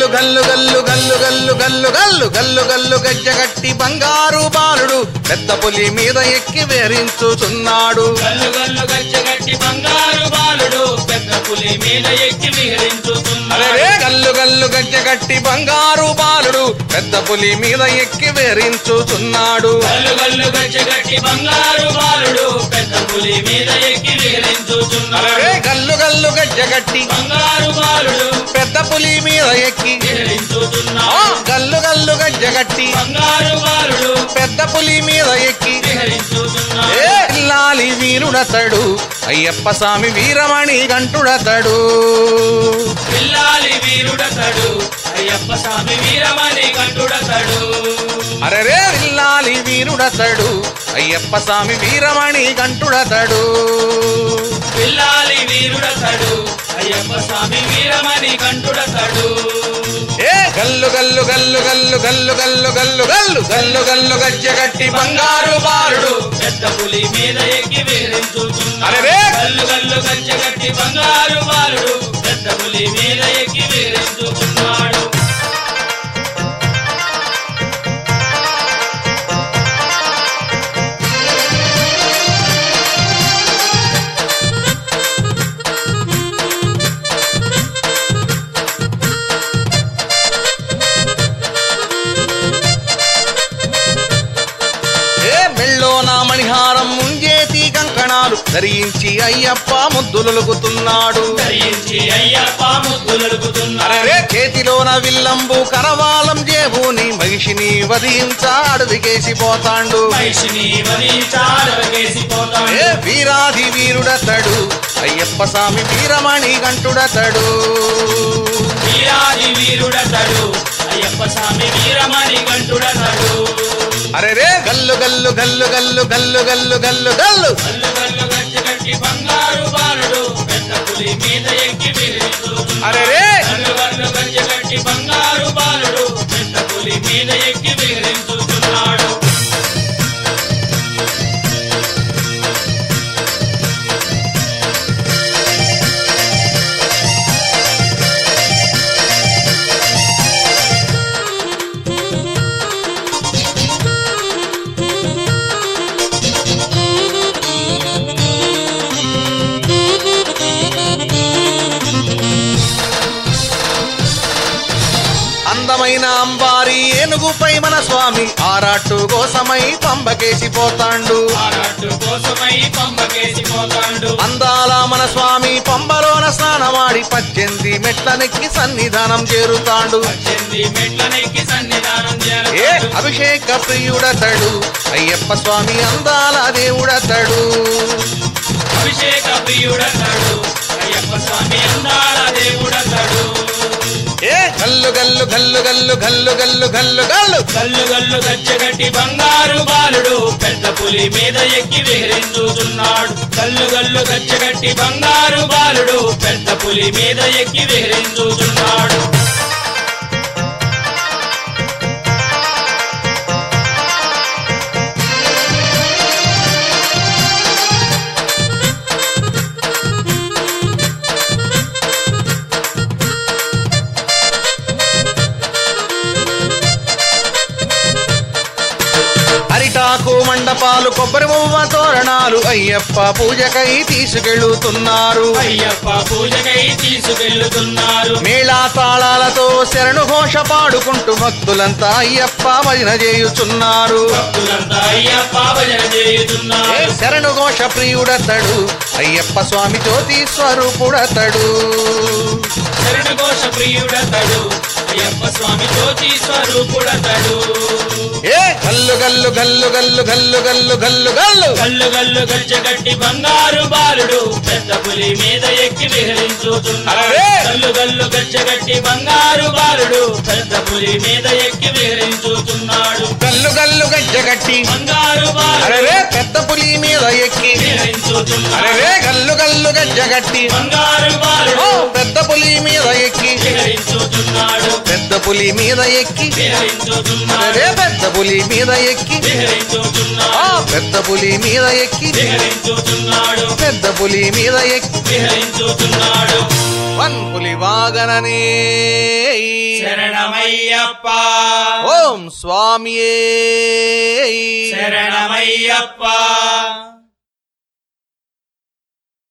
గల్లు గల్లు గల్లు గల్లు గల్లు గల్లు గల్లు గల్లు గజ్జగట్టి బంగారు బాలుడు పెద్ద పులి మీద ఎక్కి వేరించుచున్నాడు గల్లు గల్లు గచ్చగట్టి బంగారు బాలుడు పెద్ద పులి మీద ఎక్కి విహరించుతున్నాడు అరే గల్లు గల్లు గజ్జగట్టి బంగారు బాలుడు పెద్ద పులి మీద ఎక్కి వేరించుచున్నాడు గల్లు గల్లు గచ్చగట్టి బంగారు బాలుడు పెద్ద పులి మీద ఎక్కి విహరించుతున్నాడు అరే గల్లు గల్లు గజ్జగట్టి బంగారు బాలుడు పెద్ద పులి మీద ఎక్కి ఆ, విహరించుతున్నాడు గల్లు గల్లు గజ్జగట్టి బంగారు బాలుడు పెద్ద పులి మీద ఎక్కి విహరించుతున్నాడు ఏ ఇల్లాలి వీరుడతడు అయ్యప్ప స్వామి వీరమణి గంటుడతడు పిల్లాలి వీరుడతడు అయ్యప్ప స్వామి వీరమణి కంటుడతడు అరరే ఇల్లాలి వీరుడతడు అయ్యప్ప స్వామి వీరమణి గంటుడతడు పిల్లాలి వీరుడతడు అయ్యప్ప స్వామి వీరమణి కంటుడతడు ఏ గల్లు గల్లు గల్లు గల్లు గల్లు గల్లు గల్లు గల్లు గల్లు గల్లు గజ్జగట్టి బంగారు బాలుడు పెద్ద పులి మీద ఎక్కి విహరించుతున్నాడు అరెరే! గల్లు గల్లు గచ్చగట్టి బంగారు బాలుడు పెద్ద పులి మీద ఎక్కి విహరించుతున్నాడు ఏ మెళ్ళో నా మణిహారం ముంజేతి కంకణాలు ధరించి అయ్యప్ప ముద్దులొలుకుతున్నాడు ధరించి అయ్యప్ప ముద్దులడుకుతున్నాడు అరే చేతిలోన విల్లంబు కరవాలం జేబుని మహిషిని వధించ అడవికేసి పోతాండు మహిషిని వరించాడకేసి ఏ పోతాడు వీరాధి వీరుడతడు అయ్యప్ప స్వామి వీరమణి గంటుడతడు వీరాది వీరుడతడు అయ్యప్ప స్వామి వీరమణి కంటుడతడు అరే రే గల్లు గల్లు గల్లు గల్లు గల్లు గల్లు గల్లు గల్లు కల్లు కల్లు గచ్చగట్టి బంగారు బాలుడు పెద్ద పులి మీద ఎక్కి విహరించుతున్నాడు అరే రే కల్లు కల్లు గచ్చగట్టి బంగారు బాలుడు పెద్ద పులి మీద ఎక్కి విహరించుతున్నాడు అందమైన అంబారి ఏనుగుపై మన స్వామి ఆరాటు కోసమై పంబకేసి పోతాండు ఆరాటు కోసమై పంపకేసి పోతాడు అందాల మన స్వామి పంబలోన స్నానమాడి పద్దెనిమిది మెట్లనెక్కి సన్నిధానం చేరుతాండు పద్దెనిమిది మెట్లనెక్కి సన్నిధానం ఏ చేరతాడు అభిషేక ప్రియుడతడు అయ్యప్ప స్వామి అందాల దేవుడతడు అభిషేక ప్రియుడతడు అయ్యప్ప స్వామి అందాల దేవుడతడు ఏ గల్లు గల్లు గల్లు గల్లు గల్లు గల్లు గల్లు గల్లు కల్లు గల్లు గచ్చగట్టి బంగారు బాలుడు పెద్ద పులి మీద ఎక్కి విహరించుతున్నాడు కల్లు గల్లు గచ్చగట్టి బంగారు బాలుడు పెద్ద పులి మీద ఎక్కి విహరించుతున్నాడు అరిటాకు మండపాలు కొబ్బరి మువ్వ తోరణాలు అయ్యప్ప పూజకై తీసుకెళ్తున్నారు అయ్యప్ప పూజకై తీసుకెళ్తున్నారు మేళా తాళాలతో శరణు ఘోష పాడుకుంటూ భక్తులంతా అయ్యప్ప భజన చేయుచున్నారు భక్తులంతా అయ్యప్ప భజన ఏ చేయుతున్నారు శరణు ఘోష ప్రియుడతడు అయ్యప్ప స్వామి జ్యోతి స్వరూపుడతడు శరణ ఘోష ప్రియుడతడు అయ్యప్ప స్వామి జ్యోతి స్వరూపుడతడు ఏ గల్లు గల్లు గల్లు గల్లు గల్లు గల్లు గల్లు గల్లు కల్లు గల్లు గచ్చగట్టి బంగారు బాలుడు పెద్ద పులి మీద ఎక్కి విహరించుతున్నాడు అరే! కల్లు గల్లు గచ్చగట్టి బంగారు బాలుడు పెద్ద పులి మీద ఎక్కి విహరించుతున్నాడు గల్లు గల్లు గజ్జగట్టి బంగారు బాలుడు అరే పెద్ద పులి మీద ఎక్కి విహరించుతున్నాడు అరే గల్లు గల్లు గజ్జగట్టి బంగారు ఓ బాలుడు పెద్ద పులి మీద ఎక్కి విహరించుతున్నాడు పెద్ద పులి మీద ఎక్కి విహరించుతున్నాడు అరే పెద్ద పులి మీద ఎక్కి ఆ విహరించుతున్నాడు పెద్ద పులి మీద ఎక్కి విహరించుతున్నాడు పెద్ద పులి మీద ఎక్కి విహరించుతున్నాడు వన్ పులి వాగననే శరణమయ్యప్ప ఓం స్వామియే శరణమయ్యప్ప